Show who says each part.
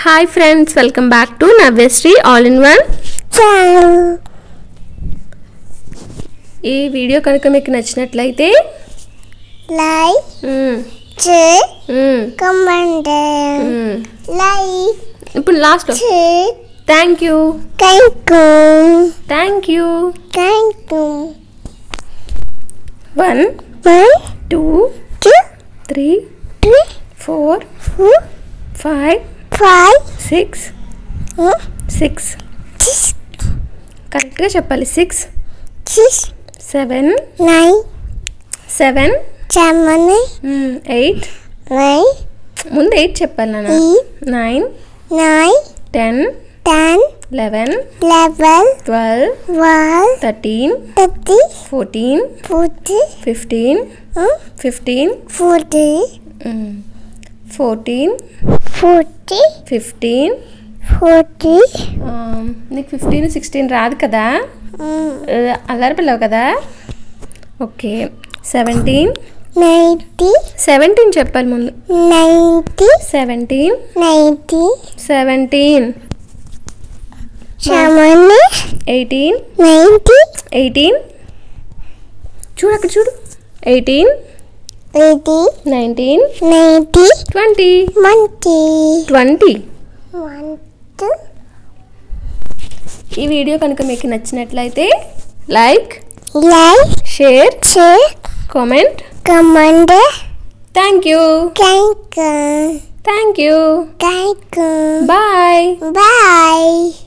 Speaker 1: Hi friends welcome back to Navyasri all in one ఈ video కనుక మీకు నచ్చినట్లయితే
Speaker 2: like,
Speaker 1: hmm,
Speaker 2: share,
Speaker 1: hmm,
Speaker 2: comment,
Speaker 1: hmm.
Speaker 2: like,
Speaker 1: ఇప్పుడు last
Speaker 2: share,
Speaker 1: thank you
Speaker 2: thank you,
Speaker 1: thank you
Speaker 2: thank you.
Speaker 1: One
Speaker 2: One,
Speaker 1: two
Speaker 2: two,
Speaker 1: three
Speaker 2: three,
Speaker 1: four
Speaker 2: four,
Speaker 1: five
Speaker 2: five,
Speaker 1: six
Speaker 2: hmm,
Speaker 1: six
Speaker 2: six,
Speaker 1: కరెక్ట్గా చెప్పాలి six
Speaker 2: six,
Speaker 1: seven
Speaker 2: nine,
Speaker 1: seven
Speaker 2: seven,
Speaker 1: eight
Speaker 2: nine,
Speaker 1: ముందు eight చెప్పాలి నాన్న
Speaker 2: eight,
Speaker 1: nine
Speaker 2: nine,
Speaker 1: ten
Speaker 2: ten,
Speaker 1: eleven
Speaker 2: eleven,
Speaker 1: twelve
Speaker 2: twelve,
Speaker 1: thirteen
Speaker 2: thirty,
Speaker 1: fourteen
Speaker 2: forty,
Speaker 1: fifteen
Speaker 2: hmm,
Speaker 1: fifteen
Speaker 2: forty,
Speaker 1: fourteen
Speaker 2: forty,
Speaker 1: fifteen
Speaker 2: forty,
Speaker 1: నీకు fifteen sixteen రాదు కదా
Speaker 2: hmm,
Speaker 1: అల్లరి పిల్లవు కదా okay seventeen
Speaker 2: ninety,
Speaker 1: seventeen చెప్పాలి ముందు
Speaker 2: ninety,
Speaker 1: seventeen
Speaker 2: ninety,
Speaker 1: seventeen
Speaker 2: seven,
Speaker 1: eighteen
Speaker 2: ninety,
Speaker 1: eighteen చూడు అక్కడ చూడు eighteen
Speaker 2: eighty,
Speaker 1: nineteen
Speaker 2: ninety,
Speaker 1: twenty
Speaker 2: twenty.
Speaker 1: Twenty
Speaker 2: One, two,
Speaker 1: ఈ వీడియో కనుక మీకు నచ్చినట్లయితే like
Speaker 2: like,
Speaker 1: share
Speaker 2: share,
Speaker 1: comment
Speaker 2: comment,
Speaker 1: thank you
Speaker 2: thank you,
Speaker 1: thank you
Speaker 2: thank you.
Speaker 1: Bye
Speaker 2: Bye.